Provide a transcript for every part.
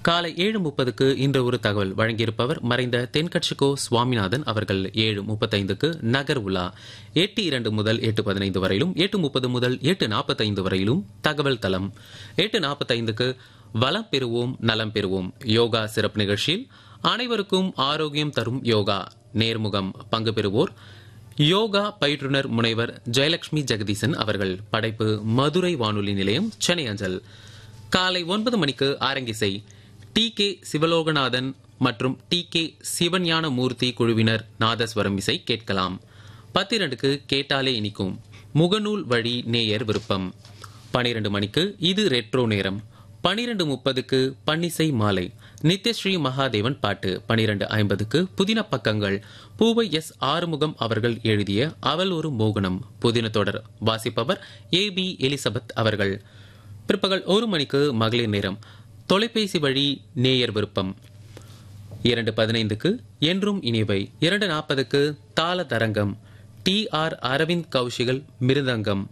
காலை ஏழு முப்பதுக்கு இன்று ஒரு தகவல் வழங்கியிருப்பவர் மறைந்த தென்கட்சிக்கோ சுவாமிநாதன் அவர்கள் ஏழு முப்பத்தைந்துக்கு நகர் உலா எட்டு இரண்டு முதல் எட்டு பதினைந்து வரையிலும் எட்டு முப்பது முதல் எட்டு நாற்பத்தைந்து வரையிலும் தகவல் தளம் எட்டு நாற்பத்தைந்துக்கு வளம் பெறுவோம் நலம் பெறுவோம் யோகா சிறப்பு நிகழ்ச்சியில் அனைவருக்கும் ஆரோக்கியம் தரும் யோகா நேர்முகம் பங்கு பெறுவோர் யோகா பயிற்றுனர் முனைவர் ஜெயலட்சுமி ஜெகதீசன் அவர்கள் படைப்பு மதுரை வானொலி நிலையம் சென்னை அஞ்சல் காலை ஒன்பது மணிக்கு அரங்கிசை டி கே சிவலோகநாதன் மற்றும் டி கே சிவஞான மூர்த்தி குழுவினர் நாதஸ்வரம் இசை கேட்கலாம் பத்திரண்டுக்கு கேட்டாலே இனிக்கும் முகநூல் வழி நேயர் விருப்பம் பனிரெண்டு மணிக்கு இது ரெட்ரோ நேரம் பனிரெண்டு முப்பதுக்கு பன்னிசை மாலை நித்யஸ்ரீ மகாதேவன் பாட்டு பனிரெண்டு ஐம்பதுக்கு புதின பக்கங்கள் பூவை எஸ் ஆறுமுகம் அவர்கள் எழுதிய அவள் ஒரு மோகனம் புதின தொடர் வாசிப்பவர் ஏ பி எலிசபெத் அவர்கள் பிற்பகல் ஒரு மணிக்கு மகளிர் நேரம் தொலைபேசி வழி நேயர் விருப்பம் இரண்டு பதினைந்துக்கு என்றும் இனிவை இரண்டு நாற்பதுக்கு தாள தரங்கம் டி ஆர் அரவிந்த் கௌஷிகள் மிருதங்கம்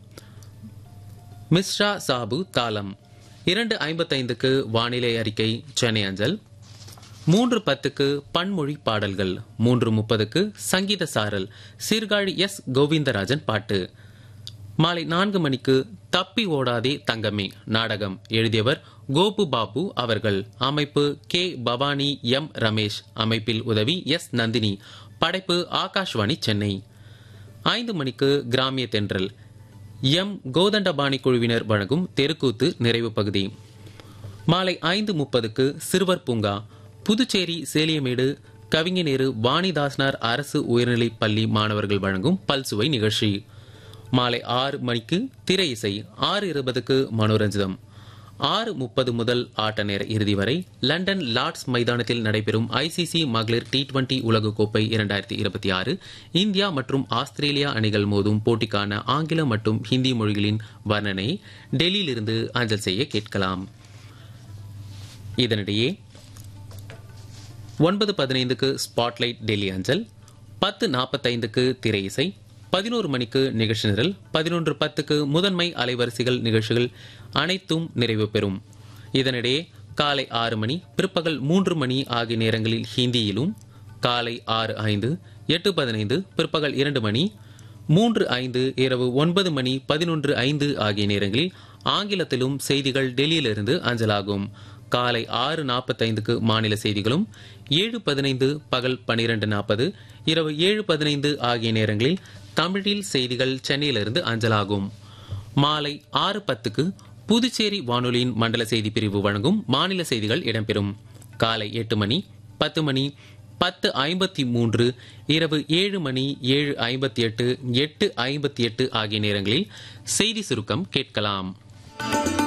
மிஸ்ரா சாபு தாளம் இரண்டு ஐம்பத்தைந்துக்கு வானிலை அறிக்கை சென்னை அஞ்சல் மூன்று பத்துக்கு பன்மொழி பாடல்கள் மூன்று முப்பதுக்கு சங்கீத சாரல் சீர்காழி எஸ் கோவிந்தராஜன் பாட்டு மாலை நான்கு மணிக்கு தப்பி ஓடாதே தங்கமே நாடகம் எழுதியவர் கோபு பாபு அவர்கள் அமைப்பு கே பவானி எம் ரமேஷ் அமைப்பில் உதவி எஸ் நந்தினி படைப்பு ஆகாஷ்வாணி சென்னை ஐந்து மணிக்கு கிராமிய தென்றல் எம் கோதண்டபாணி குழுவினர் வழங்கும் தெருக்கூத்து நிறைவு பகுதி மாலை ஐந்து முப்பதுக்கு சிறுவர் பூங்கா புதுச்சேரி சேலியமேடு கவிஞநேரு வாணிதாசனார் அரசு உயர்நிலைப் பள்ளி மாணவர்கள் வழங்கும் பல்சுவை நிகழ்ச்சி மாலை ஆறு மணிக்கு திரை இசை ஆறு இருபதுக்கு மனோரஞ்சிதம் ஆறு முப்பது முதல் ஆட்ட நேர இறுதி வரை லண்டன் லார்ட்ஸ் மைதானத்தில் நடைபெறும் ஐசிசி மகளிர் டி டுவெண்டி உலகக்கோப்பை இரண்டாயிரத்தி இருபத்தி ஆறு இந்தியா மற்றும் ஆஸ்திரேலியா அணிகள் மோதும் போட்டிக்கான ஆங்கிலம் மற்றும் ஹிந்தி மொழிகளின் வர்ணனை டெல்லியிலிருந்து அஞ்சல் செய்ய கேட்கலாம் இதனிடையே ஒன்பது பதினைந்துக்கு ஸ்பாட்லைட் டெல்லி அஞ்சல் பத்து நாற்பத்தைந்துக்கு திரை இசை பதினோரு மணிக்கு நிகழ்ச்சி நிரல் பதினொன்று பத்துக்கு முதன்மை அலைவரிசைகள் நிகழ்ச்சிகள் அனைத்தும் நிறைவு பெறும் இதனிடையே காலை ஆறு மணி பிற்பகல் மூன்று மணி ஆகிய நேரங்களில் ஹிந்தியிலும் காலை ஆறு ஐந்து எட்டு பதினைந்து பிற்பகல் இரண்டு மணி மூன்று ஐந்து இரவு ஒன்பது மணி பதினொன்று ஐந்து ஆகிய நேரங்களில் ஆங்கிலத்திலும் செய்திகள் டெல்லியிலிருந்து அஞ்சலாகும் காலை ஆறு நாற்பத்தைந்துக்கு மாநில செய்திகளும் ஏழு பதினைந்து பகல் பனிரெண்டு நாற்பது இரவு ஏழு பதினைந்து ஆகிய நேரங்களில் தமிழில் செய்திகள் சென்னையிலிருந்து அஞ்சலாகும் மாலை ஆறு பத்துக்கு புதுச்சேரி வானொலியின் மண்டல செய்தி பிரிவு வழங்கும் மாநில செய்திகள் இடம்பெறும் காலை எட்டு மணி பத்து மணி பத்து ஐம்பத்தி மூன்று இரவு ஏழு மணி ஏழு ஐம்பத்தி எட்டு எட்டு ஐம்பத்தி எட்டு ஆகிய நேரங்களில் செய்தி சுருக்கம் கேட்கலாம்